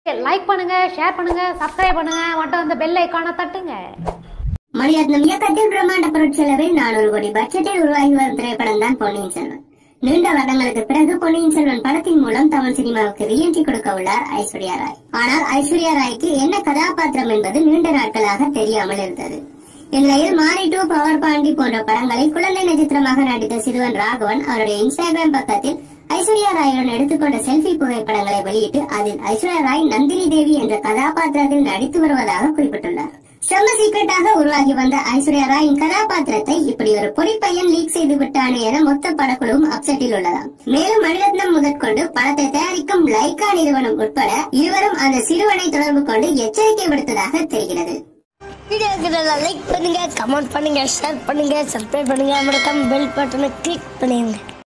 like பண்ணுங்க share பண்ணுங்க subscribe பண்ணுங்க மட்டும் அந்த பெல் ஐக்கானை தட்டுங்க மணிரத்னம் இயக்கத்தில் பிரம்மாண்ட பொருட்செலவில் நானூறு கோடி பட்ஜெட்டில் உருவாகி வரும் திரைப்படம் தான் பொன்னியின் செல்வன் நீண்ட வருடங்களுக்கு பிறகு பொன்னியின் செல்வன் படத்தின் மூலம் தமிழ் சினிமாவுக்கு ரீஎன்ட்ரி கொடுக்க உள்ளார் ஐஸ்வர்யா ராய் ஆனால் ஐஸ்வர்யா ராய்க்கு என்ன கதாபாத்திரம் என்பது நீண்ட நாட்களாக தெரியாமல் இருந்தது இந்நிலையில் மாரி டூ பவர் பாண்டி போன்ற படங்களில் குழந்தை நட்சத்திரமாக நடித்த சிறுவன் ராகவன் அவருடைய இன்ஸ்டாகிராம் பக்கத்தில் ஐஸ்வர்யா ராயுடன் எடுத்துக்கொண்ட செல்ஃபி புகைப்படங்களை வெளியிட்டு அதில் ஐஸ்வர்யா ராய் நந்தினி தேவி என்ற கதாபாத்திரத்தில் நடித்து வருவதாக குறிப்பிட்டுள்ளார் செம்ம சீக்கிரட்டாக உருவாகி வந்த ஐஸ்வர்யா ராயின் கதாபாத்திரத்தை இப்படி ஒரு பொறிப்பையன் லீக் செய்து விட்டானே என மொத்த படக்குழுவும் அப்செட்டில் உள்ளதாம் மேலும் மணிரத்னம் முதற்கொண்டு படத்தை தயாரிக்கும் லைகா நிறுவனம் உட்பட இருவரும் அந்த சிறுவனை தொடர்பு கொண்டு எச்சரிக்கை விடுத்ததாக தெரிகிறது வீடியோக்கு லைக் பண்ணுங்க கமெண்ட் பண்ணுங்க ஷேர் பண்ணுங்க சப்ஸ்கிரைப் பண்ணுங்க மறக்காம பெல் பட்டனை கிளிக் பண்ணுங்க